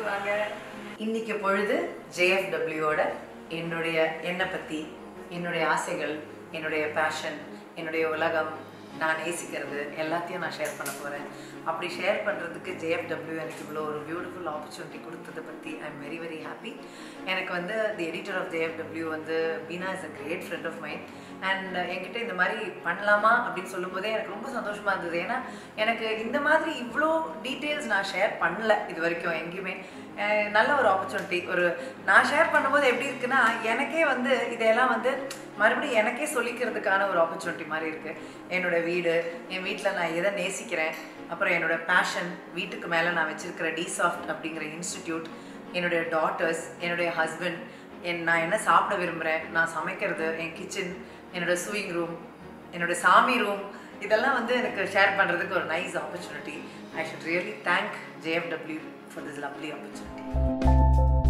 வீட்டுக்கு வாங்க இன்னைக்கு பொழுது ஜேஎஃப்டபிள்யூவோட என்னுடைய என்னை பற்றி என்னுடைய ஆசைகள் என்னுடைய பேஷன் என்னுடைய உலகம் நான் நேசிக்கிறது எல்லாத்தையும் நான் ஷேர் பண்ண போகிறேன் அப்படி ஷேர் பண்ணுறதுக்கு ஜேஎஃப்டபிள்யூ எனக்கு இவ்வளோ ஒரு பியூட்டிஃபுல் ஆப்பர்ச்சுனிட்டி கொடுத்ததை பற்றி I am very very happy எனக்கு வந்து தி எடிட்டர் ஆஃப் ஜேஎஃப்டபிள்யூ வந்து Beena is a great friend of mind and என்கிட்ட இந்த மாதிரி பண்ணலாமா அப்படின்னு சொல்லும்போதே எனக்கு ரொம்ப சந்தோஷமாக இருந்தது ஏன்னா எனக்கு இந்த மாதிரி இவ்வளோ டீட்டெயில்ஸ் நான் ஷேர் பண்ணல இது வரைக்கும் எங்கேயுமே அஹ் நல்ல ஒரு ஆப்பர்ச்சுனிட்டி ஒரு நான் ஷேர் பண்ணும்போது எப்படி இருக்குன்னா எனக்கே வந்து இதையெல்லாம் வந்து மறுபடியும் எனக்கே சொல்லிக்கிறதுக்கான ஒரு ஆப்பர்ச்சுனிட்டி மாதிரி இருக்குது என்னோட வீடு என் வீட்டில் நான் எதை நேசிக்கிறேன் அப்புறம் என்னோட பேஷன் வீட்டுக்கு மேலே நான் வச்சிருக்கிற டிசாஃப்ட் அப்படிங்கிற இன்ஸ்டிடியூட் என்னுடைய டாட்டர்ஸ் என்னுடைய ஹஸ்பண்ட் என் நான் என்ன சாப்பிட விரும்புகிறேன் நான் சமைக்கிறது என் கிச்சன் என்னோட சூயிங் ரூம் என்னோட சாமி ரூம் இதெல்லாம் வந்து எனக்கு ஷேர் பண்ணுறதுக்கு ஒரு nice opportunity I should really thank JFW for this lovely opportunity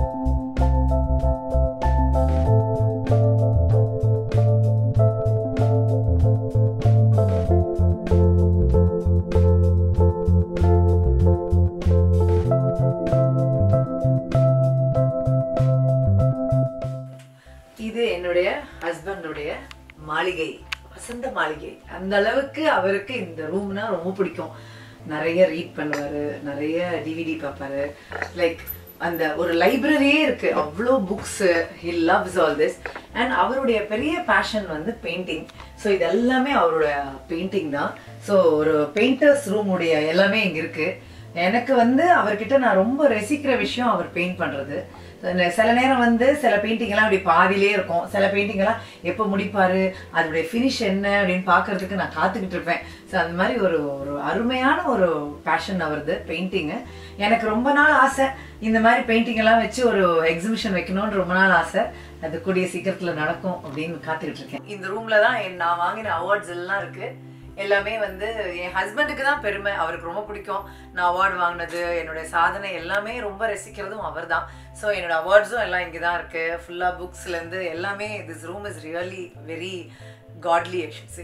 இது என்னுடைய ஹஸ்பண்டுடைய மாளிகை வசந்த மாளிகை அந்த அளவுக்கு அவருக்கு இந்த ரூம்னா ரொம்ப பிடிக்கும் நிறைய ரீட் பண்ணுவாரு நிறைய டிவிடி பார்ப்பாரு லைக் அந்த ஒரு லைப்ரரியே இருக்கு அவ்வளோ books he loves all this and அவருடைய பெரிய பேஷன் வந்து பெயிண்டிங் ஸோ இது எல்லாமே அவரோட பெயிண்டிங் தான் ஸோ ஒரு பெயிண்டர்ஸ் ரூம் உடைய எல்லாமே இங்க இருக்கு எனக்கு வந்து அவர்கிட்ட நான் ரொம்ப ரசிக்கிற விஷயம் அவர் பெயிண்ட் பண்றது சில நேரம் வந்து சில பெயிண்டிங் எல்லாம் அப்படி பாதியிலே இருக்கும் சில பெயிண்டிங் எல்லாம் எப்போ முடிப்பாரு அதோடைய ஃபினிஷ் என்ன அப்படின்னு பார்க்கறதுக்கு நான் காத்துக்கிட்டு இருப்பேன் ஸோ அந்த மாதிரி ஒரு ஒரு அருமையான ஒரு பேஷன் அவரது பெயிண்டிங்கு எனக்கு ரொம்ப நாள் ஆசை இந்த மாதிரி பெயிண்டிங் எல்லாம் வச்சு ஒரு எக்ஸிபிஷன் வைக்கணும்னு ரொம்ப நாள் ஆசை அது கூடிய சீக்கிரத்தில் நடக்கும் அப்படின்னு காத்துக்கிட்டு இருக்கேன் இந்த ரூம்ல தான் என் நான் வாங்கின அவார்ட்ஸ் எல்லாம் இருக்கு எல்லாமே வந்து என் ஹஸ்பண்டுக்கு தான் பெருமை அவருக்கு ரொம்ப பிடிக்கும் நான் அவார்டு வாங்கினது என்னுடைய சாதனை எல்லாமே ரொம்ப ரசிக்கிறதும் அவர் தான் ஸோ என்னோட அவார்ட்ஸும் எல்லாம் இங்கே தான் இருக்கு ஃபுல்லாக புக்ஸ்லேருந்து எல்லாமே this room is really very godly I should say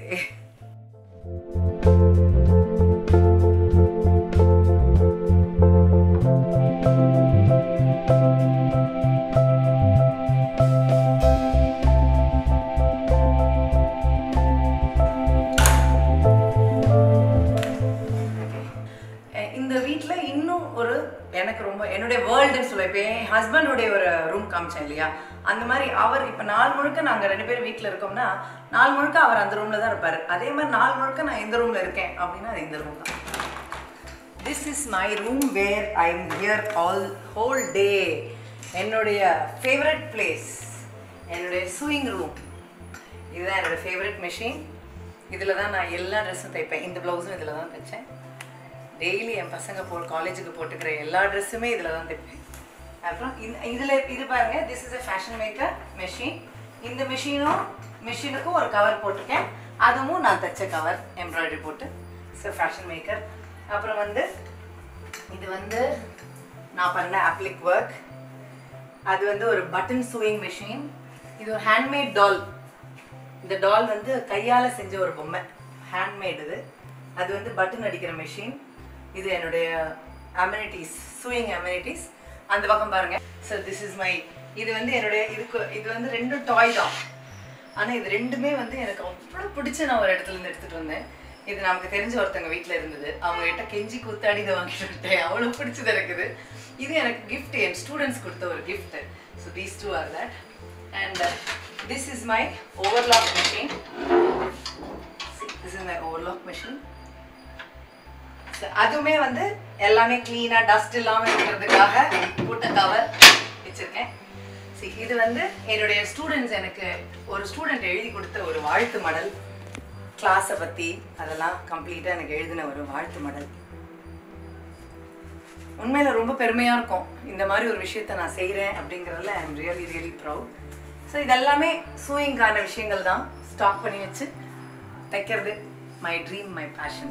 ah இந்த வீட்டில் இன்னும் ஒரு எனக்கு ரொம்ப என்னுடைய வேர்ல்டுன்னு சொல்லுவேன் இப்போ என் ஹஸ்பண்டுடைய ஒரு ரூம் காமிச்சேன் இல்லையா அந்த மாதிரி அவர் இப்போ நாள் முழுக்க நாங்கள் ரெண்டு பேரும் வீட்டில் இருக்கோம்னா நாள் முழுக்க அவர் அந்த ரூமில் தான் இருப்பார் அதே மாதிரி நாள் முழுக்க நான் இந்த ரூமில் இருக்கேன் அப்படின்னா அது இந்த ரூம் தான் this is my room where I am here all whole day என்னுடைய ஃபேவரட் பிளேஸ் என்னுடைய சூயிங் ரூம் இதுதான் என்னோட ஃபேவரட் மிஷின் இதில் தான் நான் எல்லா ட்ரெஸ்ஸும் தைப்பேன் இந்த ப்ளவுஸும் இதில் தான் தைச்சேன் டெய்லி என் பசங்க போ காலேஜுக்கு போட்டுக்கிற எல்லா ட்ரெஸ்ஸுமே இதில் தான் தைப்பேன் அப்புறம் இந்த இதில் இது பாருங்க this is a fashion maker machine இந்த மிஷினும் மிஷினுக்கும் ஒரு கவர் போட்டிருக்கேன் அதுவும் நான் தைச்ச கவர் எம்ப்ராய்டரி போட்டு ஸோ ஃபேஷன் மேக்கர் அப்புறம் வந்து இது வந்து நான் பண்ண அப்ளிக் ஒர்க் அது வந்து ஒரு பட்டன் சூயிங் மிஷின் இது ஒரு ஹேண்ட்மேட் டால் இந்த டால் வந்து கையால் செஞ்ச ஒரு பொம்மை ஹேண்ட்மேட் இது அது வந்து பட்டன் அடிக்கிற மிஷின் இது என்னுடைய அம்யூனிட்டிஸ் சூயிங் அம்யூனிட்டிஸ் அந்த பக்கம் பாருங்க ஸோ திஸ் இஸ் மை இது வந்து என்னுடைய இதுக்கு இது வந்து ரெண்டும் டாய் தான் ஆனால் இது ரெண்டுமே வந்து எனக்கு அவ்வளோ பிடிச்ச நான் ஒரு இடத்துல இருந்து எடுத்துகிட்டு வந்தேன் இது நமக்கு தெரிஞ்ச ஒருத்தவங்க வீட்டில் இருந்தது அவங்க கிட்ட கெஞ்சி கூத்தாடி இதை வாங்கிட்டு வந்துட்டேன் அவ்வளோ பிடிச்சது இருக்குது இது எனக்கு gift என் ஸ்டூடெண்ட்ஸ் கொடுத்த ஒரு gift so these two are that and this is my overlock machine this is my overlock machine அதுவுமே வந்து எல்லாமே க்ளீனாக டஸ்ட் இல்லாமல் இருக்கிறதுக்காக போட்ட கவர் வச்சுருக்கேன் See, இது வந்து என்னுடைய ஸ்டூடெண்ட்ஸ் எனக்கு ஒரு ஸ்டூடெண்ட் எழுதி கொடுத்த ஒரு வாழ்த்து மடல் கிளாஸை பற்றி அதெல்லாம் கம்ப்ளீட்டாக எனக்கு எழுதின ஒரு வாழ்த்து மடல் உண்மையில ரொம்ப பெருமையா இருக்கும் இந்த மாதிரி ஒரு விஷயத்த நான் செய்றேன் அப்படிங்கறதுல I am really really proud so இதெல்லாமே சூயிங்கான விஷயங்கள் தான் ஸ்டாக் பண்ணி வச்சு தைக்கிறது மை ட்ரீம் மை பேஷன்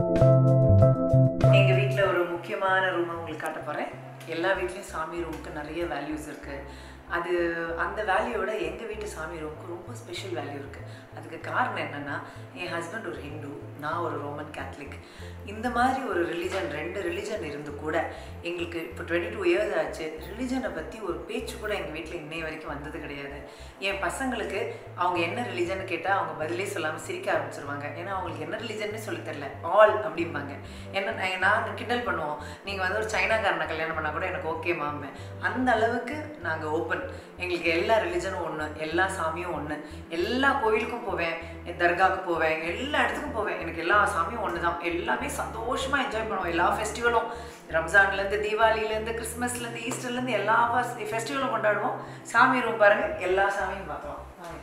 எங்க வீட்ல ஒரு முக்கியமான ரூம் உங்களுக்கு காட்ட போறேன் எல்லா வீட்லயும் சாமி ரூமுக்கு நிறைய நிறைய வேல்யூஸ் இருக்குது அது அந்த வேல்யூவோட எங்கள் வீட்டு சாமி ரூமுக்கு ரொம்ப ஸ்பெஷல் வேல்யூ இருக்குது அதுக்கு காரணம் என்னென்னா என் ஹஸ்பண்ட் ஒரு ஹிந்து நான் ஒரு ரோமன் கேத்தலிக் இந்த மாதிரி ஒரு ரிலிஜன் ரெண்டு ரிலிஜன் இருந்து கூட எங்களுக்கு இப்போ டுவெண்ட்டி டூ இயர்ஸ் ஆச்சு ரிலிஜனை பற்றி ஒரு பேச்சு கூட எங்கள் வீட்டில் இன்னை வரைக்கும் வந்தது கிடையாது என் பசங்களுக்கு அவங்க என்ன ரிலிஜன் கேட்டால் அவங்க பதிலே சொல்லாமல் சிரிக்க ஆரம்பிச்சிருவாங்க ஏன்னா அவங்களுக்கு என்ன ரிலிஜன்னு சொல்லி தெரில ஆல் அப்படிம்பாங்க என்ன நான் நாங்கள் கிண்டல் பண்ணுவோம் நீங்கள் வந்து ஒரு சைனாக்காரனை கல்யாணம் பண்ணால் கூட எனக்கு ஓகே மாமே அந்த அளவுக்கு நாங்கள் ஓப்பன் எங்களுக்கு எல்லா ரிலிஜனும் ஒன்று எல்லா சாமியும் ஒன்று எல்லா கோயிலுக்கும் போவேன் என் தர்காவுக்கு போவேன் எல்லா இடத்துக்கும் போவேன் எனக்கு எல்லா சாமியும் ஒன்று தான் எல்லாமே சந்தோஷமாக என்ஜாய் பண்ணுவோம் எல்லா ஃபெஸ்டிவலும் ரம்ஜான்லேருந்து தீபாவளிலேருந்து கிறிஸ்மஸ்லேருந்து ஈஸ்டர்லேருந்து எல்லா ஃபெஸ்டிவலும் கொண்டாடுவோம் சாமி ரூம் பாருங்கள் எல்லா சாமியும் பார்க்கலாம் வாங்க.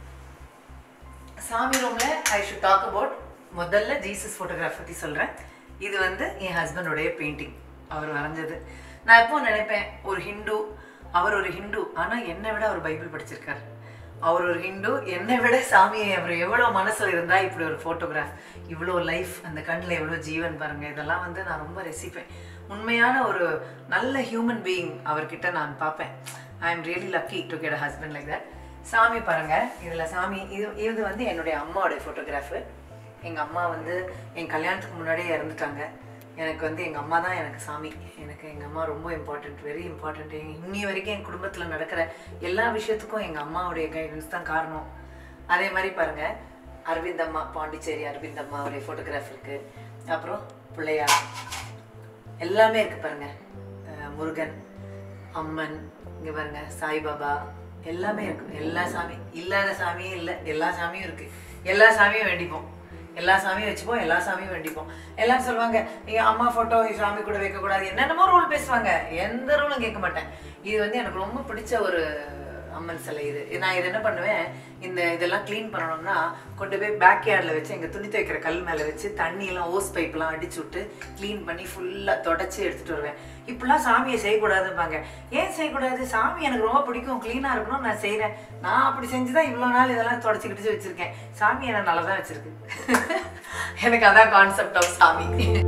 சாமி ரூமில் ஐ ஷுட் டாக் அபவுட் முதல்ல ஜீசஸ் ஃபோட்டோகிராஃப் பற்றி சொல்கிறேன் இது வந்து என் ஹஸ்பண்டோடைய பெயிண்டிங் அவர் வரைஞ்சது நான் எப்போ நினைப்பேன் ஒரு ஹிந்து அவர் ஒரு ஹிந்து ஆனால் என்னை விட அவர் பைபிள் படிச்சிருக்கார் அவர் ஒரு ஹிந்து என்னை விட சாமியை அவர் எவ்வளோ மனசில் இருந்தால் இப்படி ஒரு ஃபோட்டோகிராஃப் இவ்வளோ லைஃப் அந்த கண்ணில் எவ்வளோ ஜீவன் பாருங்கள் இதெல்லாம் வந்து நான் ரொம்ப ரசிப்பேன் உண்மையான ஒரு நல்ல ஹியூமன் பீயிங் அவர்கிட்ட நான் பார்ப்பேன் I am really lucky to get a husband like that சாமி பாருங்க இதில் சாமி இது இது வந்து என்னுடைய அம்மாவோடைய ஃபோட்டோகிராஃபு எங்கள் அம்மா வந்து என் கல்யாணத்துக்கு முன்னாடியே இறந்துட்டாங்க எனக்கு வந்து எங்கள் அம்மா தான் எனக்கு சாமி எனக்கு எங்கள் அம்மா ரொம்ப இம்பார்ட்டண்ட் வெரி இம்பார்ட்டண்ட் இன்னி வரைக்கும் என் குடும்பத்தில் நடக்கிற எல்லா விஷயத்துக்கும் எங்கள் அம்மாவுடைய கைடன்ஸ் தான் காரணம் அதே மாதிரி பாருங்க அரவிந்த் அம்மா பாண்டிச்சேரி அரவிந்த் அம்மாவுடைய ஃபோட்டோகிராஃப் இருக்கு அப்புறம் பிள்ளையார் எல்லாமே இருக்கு பாருங்க அஹ் முருகன் அம்மன் இங்க பாருங்க சாய்பாபா எல்லாமே இருக்கு எல்லா சாமி இல்லாத சாமியே இல்லை எல்லா சாமியும் இருக்கு எல்லா சாமியும் வேண்டிப்போம் எல்லா சாமியும் வச்சுப்போம் எல்லா சாமியும் வேண்டிப்போம் எல்லாரும் சொல்லுவாங்க நீங்க அம்மா போட்டோ சாமி கூட வைக்கக்கூடாது என்னென்னமோ ரூல் பேசுவாங்க எந்த ரூலும் கேட்க மாட்டேன் இது வந்து எனக்கு ரொம்ப பிடிச்ச ஒரு அம்மன் சிலை இது நான் இது என்ன பண்ணுவேன் இந்த இதெல்லாம் க்ளீன் பண்ணணும்னா கொண்டு போய் பேக் யார்டில் வச்சு எங்கள் துணி துவைக்கிற கல் மேலே வச்சு தண்ணியெல்லாம் ஓஸ் பைப்லாம் அடிச்சு விட்டு க்ளீன் பண்ணி ஃபுல்லாக தொடச்சி எடுத்துகிட்டு வருவேன் இப்படிலாம் சாமியை செய்யக்கூடாதும்பாங்க ஏன் செய்யக்கூடாது சாமி எனக்கு ரொம்ப பிடிக்கும் க்ளீனாக இருக்கணும் நான் செய்கிறேன் நான் அப்படி செஞ்சு தான் இவ்வளோ நாள் இதெல்லாம் தொடச்சிக்கிட்டு வச்சுருக்கேன் சாமி என்ன நல்லா தான் வச்சுருக்கு எனக்கு அதான் கான்செப்ட் ஆஃப் சாமி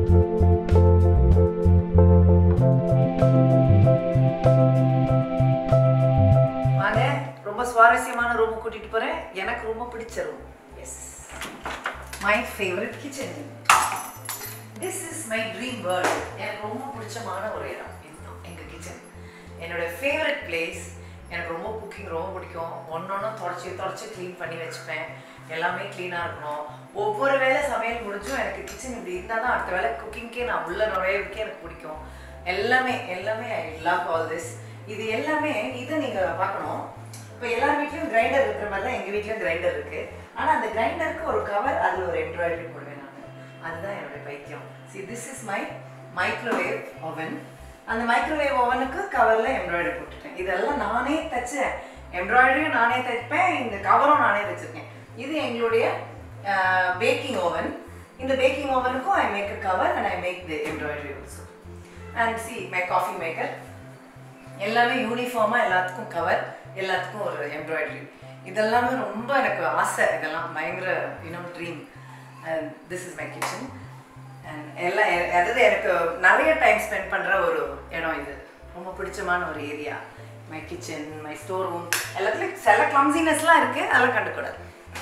வாங்க ரொம்ப சுவாரஸ்யமான ரூம் கூட்டிட்டு போறேன் எனக்கு ரொம்ப பிடிச்ச room yes my favourite kitchen this is my dream world எனக்கு ரொம்ப பிடிச்சமான ஒரு இடம் இதுதான் எங்க கிச்சன் என்னோட ஃபேவரட் பிளேஸ் எனக்கு ரொம்ப குக்கிங் ரொம்ப பிடிக்கும் ஒன்னொன்னும் தொடச்சி தொடச்சி க்ளீன் பண்ணி வச்சுப்பேன் எல்லாமே க்ளீனாக இருக்கணும் ஒவ்வொரு வேளை சமையல் முடிஞ்சும் எனக்கு கிச்சன் இப்படி இருந்தால் தான் அடுத்த வேளை குக்கிங்க்கே நான் உள்ள நுழையவுக்கே எனக்கு பிடிக்கும் எல்லாமே எல்லாமே ஐ லவ் ஆல் திஸ் இது எல்லாமே இதை நீங்கள் பார்க்கணும் இப்போ எல்லார் வீட்லேயும் கிரைண்டர் இருக்கிற மாதிரி தான் எங்கள் வீட்லேயும் கிரைண்டர் இருக்குது ஆனால் அந்த கிரைண்டருக்கு ஒரு கவர் அதில் ஒரு எம்ப்ராய்டரி போடுவேன் நான் அதுதான் என்னுடைய பைத்தியம் see this is my microwave oven அந்த மைக்ரோவேவ் ஓவனுக்கு கவரில் எம்ப்ராய்டரி போட்டுட்டேன் இதெல்லாம் நானே தைச்சேன் எம்ப்ராய்டரியும் நானே தைப்பேன் இந்த கவரும் நானே தைச்சிருக்கேன் இது எங்களுடைய பேக்கிங் ஓவன் இந்த பேக்கிங் ஓவனுக்கும் I make a cover and I make the embroidery also and see my coffee maker எல்லாமே யூனிஃபார்மாக எல்லாத்துக்கும் கவர் எல்லாத்துக்கும் ஒரு எம்ப்ராய்டரி இதெல்லாமே ரொம்ப எனக்கு ஆசை இதெல்லாம் பயங்கர இன்னும் dream and this is my kitchen and எல்லாம் எ- அதாவது எனக்கு நிறைய டைம் ஸ்பெண்ட் பண்ணுற ஒரு இடம் இது ரொம்ப பிடிச்சமான ஒரு area my kitchen my store room எல்லாத்துலேயும் சில கிளம்சினஸ்லாம் இருக்குது அதெல்லாம் கண்டுக்கூடாது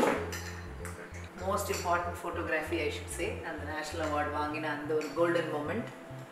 most important photography I should say அந்த நேஷ்னல் அவார்டு வாங்கின அந்த ஒரு golden moment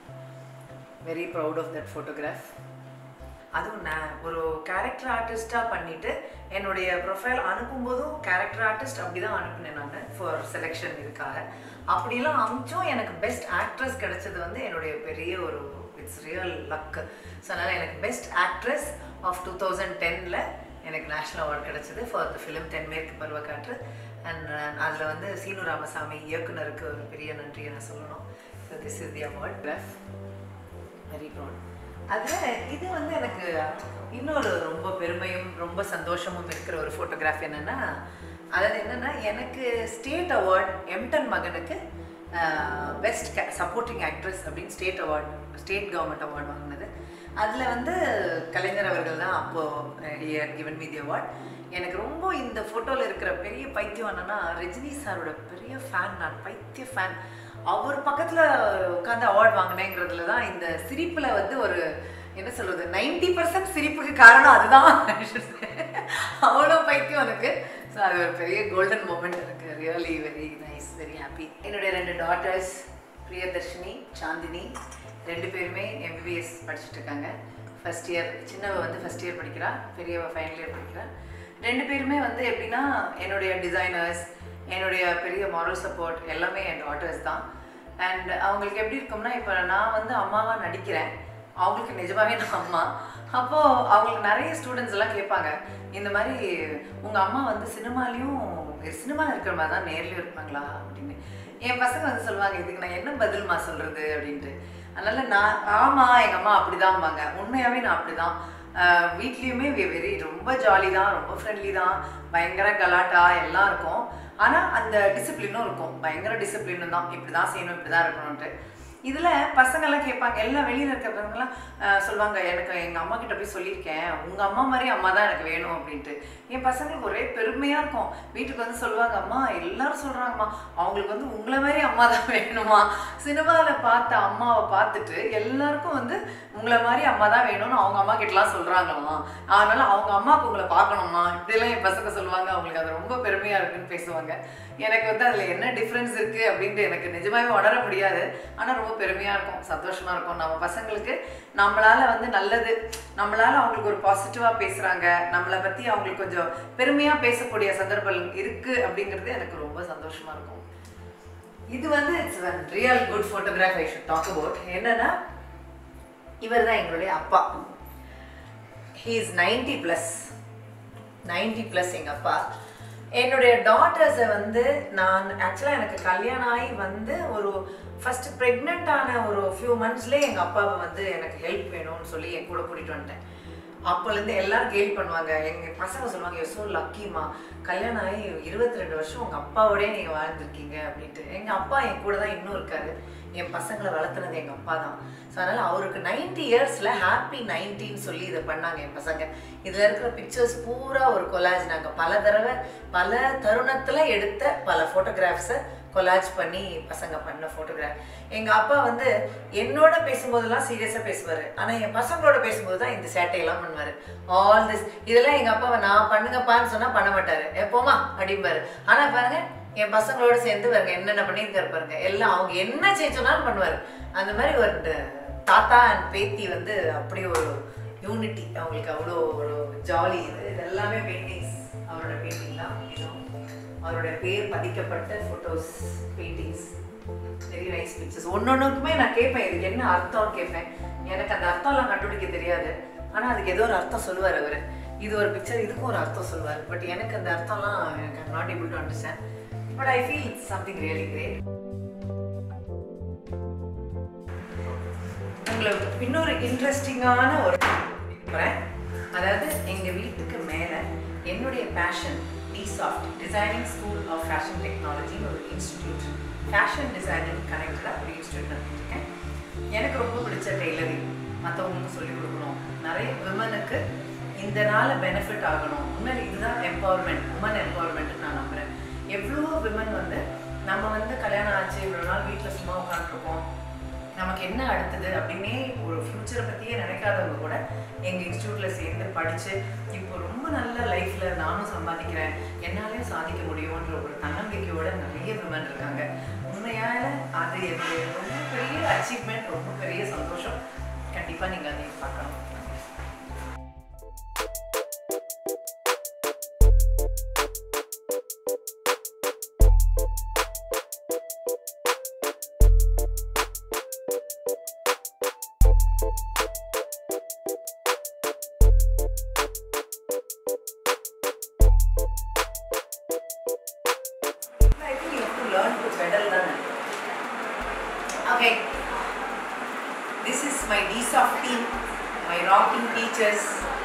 very proud of that photograph அதுவும் நான் ஒரு கேரக்டர் ஆர்டிஸ்டாக பண்ணிட்டு என்னுடைய ப்ரொஃபைல் அனுப்பும்போதும் கேரக்டர் ஆர்டிஸ்ட் அப்படி தான் அனுப்பினேன் நான் ஃபார் செலெக்ஷன் இதுக்காக அப்படிலாம் அமிச்சும் எனக்கு பெஸ்ட் ஆக்ட்ரஸ் கிடைச்சது வந்து என்னுடைய பெரிய ஒரு இட்ஸ் ரியல் லக் ஸோ அதனால் எனக்கு best actress of two thousand டெனில் எனக்கு நேஷ்னல் அவார்டு கிடைச்சது ஃபார் த ஃபிலிம் தென்மேற்கு பருவக்காற்று அண்ட் அதில் வந்து சீனு ராமசாமி இயக்குனருக்கு ஒரு பெரிய நன்றியை நான் சொல்லணும் so this is the award graph very proud அதில் இது வந்து எனக்கு இன்னொரு ரொம்ப பெருமையும் ரொம்ப சந்தோஷமும் இருக்கிற ஒரு ஃபோட்டோகிராஃப் என்னென்னா அதாவது என்னென்னா எனக்கு ஸ்டேட் அவார்ட் எம்டன் மகனுக்கு பெஸ்ட் சப்போர்ட்டிங் ஆக்ட்ரஸ் அப்படின்னு state award state government award வாங்கினது அதில் வந்து கலைஞர் அவர்கள் தான் அப்போது here given me the award எனக்கு ரொம்ப இந்த ஃபோட்டோவில் இருக்கிற பெரிய பைத்தியம் என்னன்னா ரஜினி சாரோட பெரிய ஃபேன் நான் பைத்திய ஃபேன் அவர் பக்கத்தில் உட்காந்து அவார்ட் வாங்கினேங்கிறதுல தான் இந்த சிரிப்பில் வந்து ஒரு என்ன சொல்றது நைன்டி பர்சன்ட் சிரிப்புக்கு காரணம் அதுதான் அவ்வளோ பைத்தியம் எனக்கு ஸோ அது ஒரு பெரிய கோல்டன் மூமெண்ட் எனக்கு really very nice very happy என்னுடைய ரெண்டு டாட்டர்ஸ் பிரியதர்ஷினி சாந்தினி ரெண்டு பேருமே எம்பிபிஎஸ் படிச்சுட்டு இருக்காங்க ஃபர்ஸ்ட் இயர் சின்னவ வந்து ஃபர்ஸ்ட் இயர் படிக்கிறா பெரியவ ஃபைனல் இயர் படிக்கிறா ரெண்டு பேருமே வந்து எப்படின்னா என்னுடைய டிசைனர்ஸ் என்னுடைய பெரிய மாரல் சப்போர்ட் எல்லாமே என் டாட்டர்ஸ் தான் அண்ட் அவங்களுக்கு எப்படி இருக்கும்னா இப்போ நான் வந்து அம்மாவாக நடிக்கிறேன் அவங்களுக்கு நிஜமாவே நான் அம்மா அப்போது அவங்களுக்கு நிறைய ஸ்டூடெண்ட்ஸ் எல்லாம் கேட்பாங்க இந்த மாதிரி உங்கள் அம்மா வந்து சினிமாலையும் சினிமாவில் இருக்கிற மாதிரி தான் நேர்லையும் இருப்பாங்களா அப்படின்னு என் பசங்க வந்து சொல்லுவாங்க இதுக்கு நான் என்ன பதில்மா சொல்கிறது அப்படின்ட்டு அதனால நான் ஆமாம் எங்கள் அம்மா அப்படிதான்பாங்க உண்மையாகவே நான் அப்படிதான் ஆஹ் வீட்லேயுமே வெரி ரொம்ப ஜாலி தான் ரொம்ப ஃப்ரெண்ட்லி தான் பயங்கர கலாட்டா எல்லாம் இருக்கும் ஆனால் அந்த டிசிப்ளினும் இருக்கும் பயங்கர டிசிப்ளினும் தான் இப்படி தான் செய்யணும் இப்படி தான் இருக்கணும்ன்ட்டு இதில் பசங்கள்லாம் கேட்பாங்க எல்லாம் வெளியில் இருக்கிற பசங்கள்லாம் ஆஹ் சொல்லுவாங்க எனக்கு எங்கள் அம்மா கிட்ட போய் சொல்லியிருக்கேன் உங்கள் அம்மா மாதிரி அம்மா தான் எனக்கு வேணும் அப்படின்ட்டு என் பசங்களுக்கு ஒரே பெருமையாக இருக்கும் வீட்டுக்கு வந்து சொல்லுவாங்க அம்மா எல்லாரும் சொல்கிறாங்கம்மா அவங்களுக்கு வந்து உங்களை மாதிரி அம்மா தான் வேணுமா சினிமாவில் பார்த்த அம்மாவை பார்த்துட்டு எல்லாருக்கும் வந்து உங்களை மாதிரி அம்மா தான் வேணும்னு அவங்க அம்மா கிட்டலாம் சொல்கிறாங்களாம் அதனால அவங்க அம்மாவுக்கு உங்களை பார்க்கணுமா இப்படிலாம் என் பசங்க சொல்லுவாங்க அவங்களுக்கு அது ரொம்ப பெருமையாக இருக்குன்னு பேசுவாங்க எனக்கு வந்து அதில் என்ன டிஃப்ரென்ஸ் இருக்குது அப்படின்ட்டு எனக்கு நிஜமாவே உணர முடியாது ஆனால் ரொம்ப பெருமையாக இருக்கும் சந்தோஷமாக இருக்கும் நம்ம பசங்களுக்கு நம்மளால் வந்து நல்லது நம்மளால் அவங்களுக்கு ஒரு பாசிட்டிவாக பேசுகிறாங்க நம்மளை பற்றி அவங்களுக்கு கொஞ்சம் பெருமையாக பேசக்கூடிய சந்தர்ப்பங்கள் இருக்குது அப்படிங்கிறது எனக்கு ரொம்ப சந்தோஷமாக இருக்கும் இது வந்து it's one real good photograph I should talk about என்னன்னா இவர் தான் எங்களுடைய அப்பா he is ninety plus ninety plus எங்கள் அப்பா என்னுடைய டாட்டர்ஸை வந்து நான் ஆக்சுவலாக எனக்கு கல்யாணம் ஆகி வந்து ஒரு ஃபர்ஸ்ட் ப்ரெக்னெண்ட்டான ஒரு ஃபியூ மந்த்ஸ்லேயே எங்கள் அப்பாவை வந்து எனக்கு ஹெல்ப் வேணும்னு சொல்லி என் கூட கூட்டிகிட்டு வந்துட்டேன் அப்போலேருந்து எல்லாரும் கேலி பண்ணுவாங்க எங்கள் பசங்க சொல்லுவாங்க யோ ஸோ லக்கிமா கல்யாணம் ஆகி இருபத்தி ரெண்டு வருஷம் உங்கள் அப்பாவோடய நீங்கள் வாழ்ந்துருக்கீங்க அப்படின்ட்டு எங்கள் அப்பா என் கூட தான் இன்னும் இருக்காரு என் பசங்களை வளர்த்துனது எங்கள் அப்பா தான் ஸோ அதனால் அவருக்கு நைன்டி இயர்ஸில் ஹாப்பி நைன்டின்னு சொல்லி இதை பண்ணாங்க என் பசங்க இதில் இருக்கிற பிக்சர்ஸ் பூரா ஒரு கொலாஜ் நாங்கள் பல தடவை பல தருணத்தில் எடுத்த பல ஃபோட்டோகிராஃப்ஸை கொலாஜ் பண்ணி பசங்க பண்ண ஃபோட்டோகிராஃப் எங்கள் அப்பா வந்து என்னோட பேசும்போதெல்லாம் சீரியஸாக பேசுவார் ஆனால் என் பசங்களோட பேசும்போது தான் இந்த சேட்டையெல்லாம் பண்ணுவார் ஆல் திஸ் இதெல்லாம் எங்கள் அப்பாவை நான் பண்ணுங்கப்பான்னு சொன்னால் பண்ண மாட்டார் எப்போமா அப்படிம்பாரு ஆனால் பாருங்க என் பசங்களோட சேர்ந்து பாருங்க என்னென்ன பண்ணியிருக்காரு பாருங்க எல்லாம் அவங்க என்ன செய்ய சொன்னாலும் பண்ணுவார் அந்த மாதிரி ஒரு தாத்தா அண்ட் பேத்தி வந்து அப்படி ஒரு யூனிட்டி அவங்களுக்கு அவ்வளோ ஒரு ஜாலி இது இது எல்லாமே பெயிண்டிங்ஸ் அவரோட பெயிண்டிங் தான் இதுவும் அவரோட பேர் பதிக்கப்பட்ட photos paintings very nice pictures ஒன்னொன்றுக்குமே நான் கேட்பேன் இதுக்கு என்ன அர்த்தம்னு கேட்பேன் எனக்கு அந்த அர்த்தம்லாம் கண்டுபிடிக்க தெரியாது ஆனால் அதுக்கு ஏதோ ஒரு அர்த்தம் சொல்லுவார் அவர் இது ஒரு பிக்சர் இதுக்கும் ஒரு அர்த்தம் சொல்லுவார் பட் எனக்கு அந்த அர்த்தம்லாம் எனக்கு I'm not able to understand but I feel it's something really great உங்களுக்கு இன்னொரு இன்ட்ரெஸ்டிங்கான ஒரு போகிறேன் அதாவது எங்கள் வீட்டுக்கு மேலே என்னுடைய passion D soft designing school of fashion technology ஒரு இன்ஸ்டிடியூட் ஃபேஷன் டிசைனிங் கனெக்டடாக ஒரு இன்ஸ்டியூட் நடத்திருக்கேன் எனக்கு ரொம்ப பிடிச்ச டெய்லரிங் மற்றவங்களுக்கு சொல்லிக் கொடுக்கணும் நிறைய விமனுக்கு இந்த நாள் பெனிஃபிட் ஆகணும் உண்மையில இதுதான் எம்பவர்மெண்ட் உமன் எம்பவர்மெண்ட்னு நான் நம்புகிறேன் எவ்வளோ விமன் வந்து நம்ம வந்து கல்யாணம் ஆச்சு இவ்வளோ நாள் வீட்டில் சும்மா உட்காந்துருக்கோம் நமக்கு என்ன அடுத்தது அப்படின்னே ஒரு ஃப்யூச்சரை பற்றியே நினைக்காதவங்க கூட எங்கள் இன்ஸ்டியூட்டில் சேர்ந்து படித்து இப்போ ரொம்ப நல்ல லைஃப்பில் நானும் சம்பாதிக்கிறேன் என்னாலையும் சாதிக்க முடியும்ன்ற ஒரு தன்னம்பிக்கையோட நிறைய விமன் இருக்காங்க உண்மையால அது என்னுடைய ரொம்ப பெரிய அச்சீவ்மெண்ட் ரொம்ப பெரிய சந்தோஷம் கண்டிப்பாக நீங்கள் அதை பார்க்கணும் I think you have to learn to pedal தானே Okay. This is my DSOF team, my rocking teachers.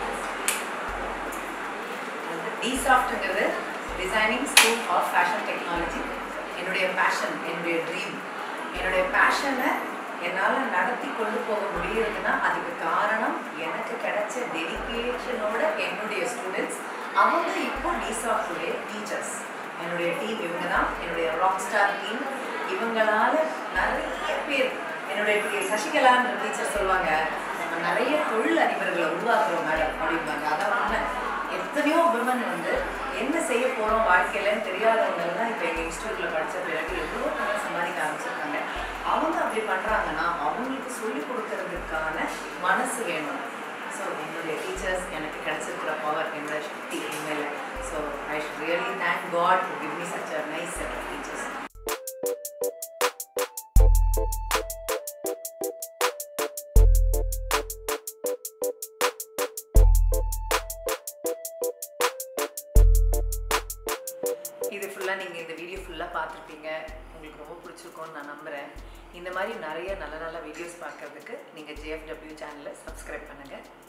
டிசாஃப்ட்ங்கிறது designing school of fashion technology என்னுடைய பேஷன் என்னுடைய ட்ரீம் என்னுடைய பேஷனை என்னால் நடத்தி கொண்டு போக முடியுதுன்னா அதுக்கு காரணம் எனக்கு கிடைச்ச டெடிக்கேஷனோட என்னுடைய ஸ்டூடெண்ட்ஸ் அவங்க இப்போ டிசாஃப்டுடைய டீச்சர்ஸ் என்னுடைய டீம் இவங்க தான் என்னுடைய ராக் ஸ்டார் டீம் இவங்களால நிறைய பேர் என்னுடைய டி- சசிகலான்ற டீச்சர் சொல்லுவாங்க நிறைய தொழில் அதிபர்களை உருவாக்குறோம் மேடம் அப்படிம்பாங்க அதான் உண்மை எத்தனையோ விமன் வந்து என்ன செய்ய போகிறோம் வாழ்க்கையிலன்னு தெரியாதவங்கலாம் இப்போ எங்கள் இன்ஸ்டியூட்டில் படித்த பிறகு எவ்வளோ நல்லா சம்பாதிக்க ஆரம்பிச்சிருக்காங்க அவங்க அப்படி பண்ணுறாங்கன்னா அவங்களுக்கு சொல்லிக் கொடுக்கறதுக்கான மனசு வேணும் ஸோ என்னுடைய டீச்சர்ஸ் எனக்கு கிடைச்சிருக்கிற பவர் என்னோட சக்தி என்மேல so I should really thank God to give me such a nice set of teachers இது ஃபுல்லாக நீங்கள் இந்த வீடியோ ஃபுல்லாக பார்த்துருப்பீங்க உங்களுக்கு ரொம்ப பிடிச்சிருக்கோன்னு நான் நம்புகிறேன் இந்த மாதிரி நிறைய நல்ல நல்ல வீடியோஸ் பார்க்கறதுக்கு நீங்கள் ஜேஎஃப்டபிள்யூ சேனலை சப்ஸ்கிரைப் பண்ணுங்கள்